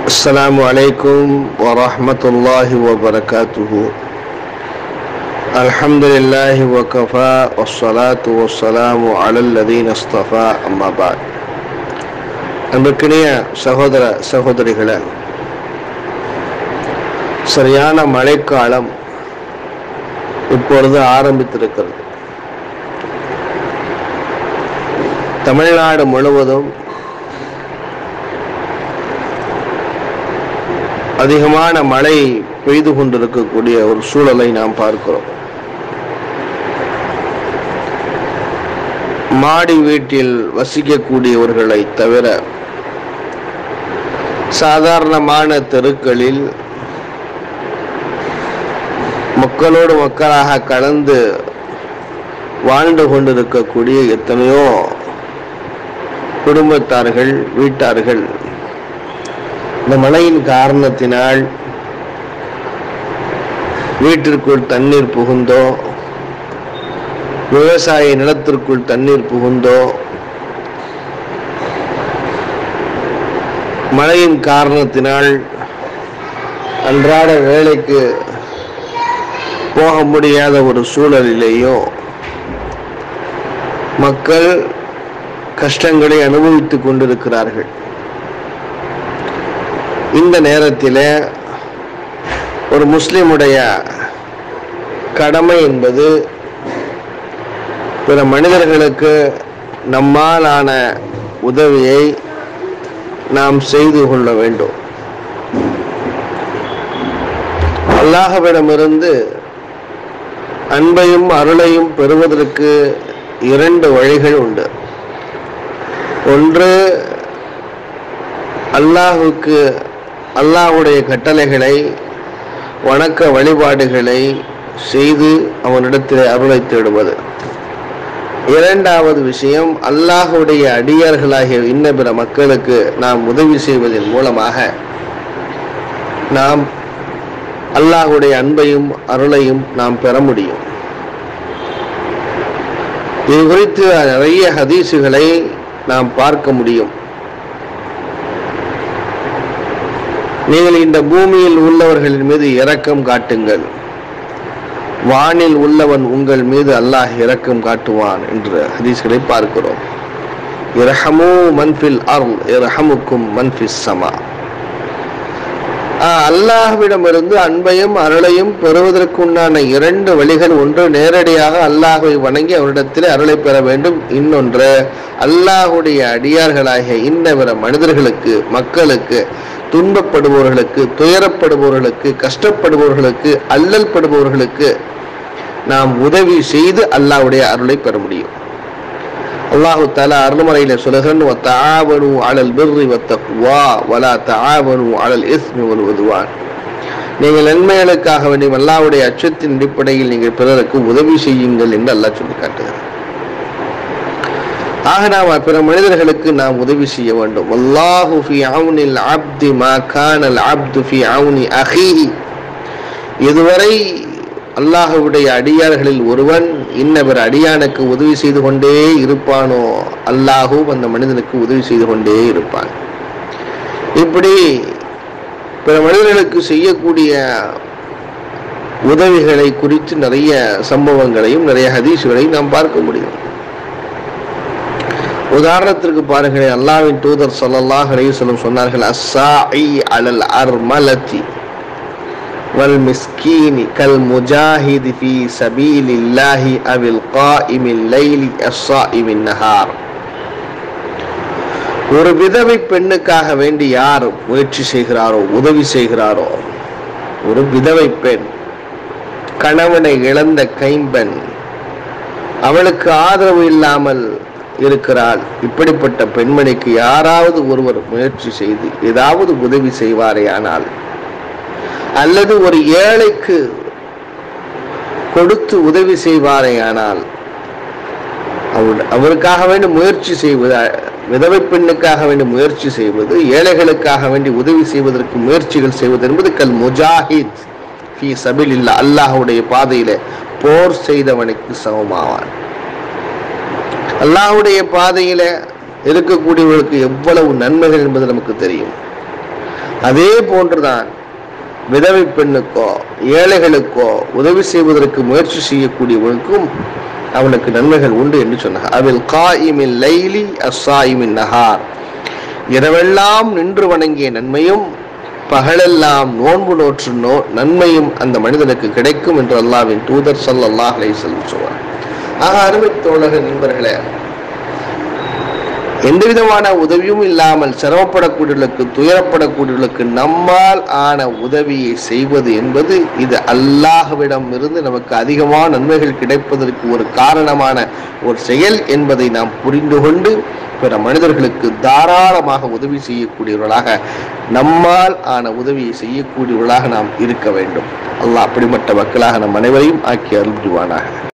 السلام عليكم ورحمة الله وبركاته الحمد لله وكفى والصلاة والسلام على الذين اصطفى أما بعد அன்பிற்கினிய சகோதர சகோதரிகளே சரியான மழைக்காலம் இப்பொழுது ஆரம்பித்திருக்கிறது தமிழ்நாடு முழுவதும் அதிகமான மழை பெய்து கொண்டிருக்கக்கூடிய ஒரு சூழலை நாம் பார்க்கிறோம் மாடி வீட்டில் வசிக்கக்கூடியவர்களை தவிர சாதாரணமான தெருக்களில் மக்களோடு மக்களாக கலந்து வாழ்ந்து கொண்டிருக்கக்கூடிய எத்தனையோ குடும்பத்தார்கள் வீட்டார்கள் இந்த மழையின் காரணத்தினால் வீட்டிற்குள் தண்ணீர் புகுந்தோ விவசாய நிலத்திற்குள் தண்ணீர் புகுந்தோ மழையின் காரணத்தினால் அன்றாட வேலைக்கு போக முடியாத ஒரு சூழலிலேயோ மக்கள் கஷ்டங்களை அனுபவித்துக் கொண்டிருக்கிறார்கள் இந்த நேரத்தில் ஒரு முஸ்லிமுடைய கடமை என்பது பிற மனிதர்களுக்கு நம்மாலான உதவியை நாம் செய்து கொள்ள வேண்டும் அல்லாஹவிடமிருந்து அன்பையும் அருளையும் பெறுவதற்கு இரண்டு வழிகள் உண்டு ஒன்று அல்லாஹுக்கு அல்லாஹுடைய கட்டளைகளை வணக்க வழிபாடுகளை செய்து அவனிடத்தில் அருளை தேடுவது இரண்டாவது விஷயம் அல்லாஹுடைய அடியார்களாகிய இன்ன பிற மக்களுக்கு நாம் உதவி செய்வதன் மூலமாக நாம் அல்லாஹுடைய அன்பையும் அருளையும் நாம் பெற முடியும் இது குறித்து நிறைய ஹதீசுகளை நாம் பார்க்க முடியும் நீங்கள் இந்த பூமியில் உள்ளவர்களின் மீது இரக்கம் காட்டுங்கள் வானில் உள்ளவன் உங்கள் மீது அல்லாஹ் இரக்கம் காட்டுவான் என்று ஹதீஸ்களை பார்க்கிறோம் இரஹமு மன்ஃபில் அருள் இரஹமுக்கும் மன்ஃபிஸ் சமா அல்லாஹ்விடமிருந்து அன்பையும் அருளையும் பெறுவதற்குண்டான இரண்டு வழிகள் ஒன்று நேரடியாக அல்லாஹை வணங்கி அவரிடத்தில் அருளை பெற வேண்டும் இன்னொன்று அல்லாஹுடைய அடியார்களாகிய இன்னவர மனிதர்களுக்கு மக்களுக்கு துன்பப்படுபவர்களுக்கு துயரப்படுபவர்களுக்கு கஷ்டப்படுபவர்களுக்கு அல்லல் படுபவர்களுக்கு நாம் உதவி செய்து அல்லாஹ்வுடைய அருளை பெற முடியும் அல்லாஹு தாலா அருள்மறையில சொல்லுகிறன் தாவனு அலல் பிர்ரி வத்தக்குவா வலா தாவனு அலல் இஸ்மி வருவதுவான் நீங்கள் நன்மைகளுக்காக வேண்டிய அல்லாவுடைய அச்சத்தின் அடிப்படையில் நீங்கள் பிறருக்கு உதவி செய்யுங்கள் என்று அல்லாஹ் சொல்லி காட்டுகிறார் ஆக நாம் பிற மனிதர்களுக்கு நாம் உதவி செய்ய வேண்டும் அல்லாஹு ஃபி அவுனில் அப்தி மா கானல் அப்து ஃபி அவுனி அஹீஹி இதுவரை அல்லாஹுடைய அடியார்களில் ஒருவன் இன்னவர் அடியானுக்கு உதவி செய்து கொண்டே இருப்பானோ அல்லாஹூ அந்த மனிதனுக்கு உதவி செய்து கொண்டே இருப்பான் இப்படி பிற மனிதர்களுக்கு செய்யக்கூடிய உதவிகளை குறித்து நிறைய சம்பவங்களையும் நிறைய ஹதீசுகளையும் நாம் பார்க்க முடியும் உதாரணத்திற்கு பாருங்களேன் அல்லாவின் தூதர் சொல்லல்லாஹ் அலையுசலம் சொன்னார்கள் அஸ்ஸாஇ அலல் அர்மலத்தி வல் மிஸ்கீனி கல் முஜாஹிதி ஃபி சபீலில்லாஹி அவில் காயிமில் லைலி அஸ்ஸாயிமின் நஹார் ஒரு விதவை பெண்ணுக்காக வேண்டி யார் முயற்சி செய்கிறாரோ உதவி செய்கிறாரோ ஒரு விதவை பெண் கணவனை இழந்த கைம்பெண் அவளுக்கு ஆதரவு இல்லாமல் இருக்கிறாள் இப்படிப்பட்ட பெண்மணிக்கு யாராவது ஒருவர் முயற்சி செய்து ஏதாவது உதவி செய்வாரேயானால் அல்லது ஒரு ஏழைக்கு கொடுத்து உதவி செய்வாரேயானால் அவர் அவருக்காக வேண்டி முயற்சி செய்வது விதவை பெண்ணுக்காக வேண்டி முயற்சி செய்வது ஏழைகளுக்காக வேண்டி உதவி செய்வதற்கு முயற்சிகள் செய்வது என்பது கல் முஜாஹித் ஃபி சபில் இல்லா அல்லாஹுடைய பாதையில போர் செய்தவனுக்கு சமமாவான் அல்லாஹ்வுடைய பாதையில இருக்கக்கூடியவர்களுக்கு எவ்வளவு நன்மைகள் என்பது நமக்கு தெரியும் அதே போன்றுதான் விதவை பெண்ணுக்கோ ஏழைகளுக்கோ உதவி செய்வதற்கு முயற்சி செய்யக்கூடியவனுக்கும் அவனுக்கு நன்மைகள் உண்டு என்று சொன்னார் அவில் காயிமின் லைலி அஸ்ஸாயிமின் நஹார் இரவெல்லாம் நின்று வணங்கிய நன்மையும் பகலெல்லாம் நோன்பு நோற்று நோ நன்மையும் அந்த மனிதனுக்கு கிடைக்கும் என்று அல்லாவின் தூதர் ஸல்லல்லாஹு அலைஹி வஸல்லம் சொல்வார் ஆக அருமை தோழக நண்பர்களே எந்த விதமான உதவியும் இல்லாமல் சிரமப்படக்கூடியவர்களுக்கு துயரப்படக்கூடியவர்களுக்கு நம்மால் ஆன உதவியை செய்வது என்பது இது அல்லாஹ்விடம் இருந்து நமக்கு அதிகமான நன்மைகள் கிடைப்பதற்கு ஒரு காரணமான ஒரு செயல் என்பதை நாம் புரிந்து கொண்டு பிற மனிதர்களுக்கு தாராளமாக உதவி செய்யக்கூடியவர்களாக நம்மால் ஆன உதவியை செய்யக்கூடியவர்களாக நாம் இருக்க வேண்டும் அல்லாஹ் அப்படிப்பட்ட மக்களாக நம் அனைவரையும் ஆக்கி அருள்வானாக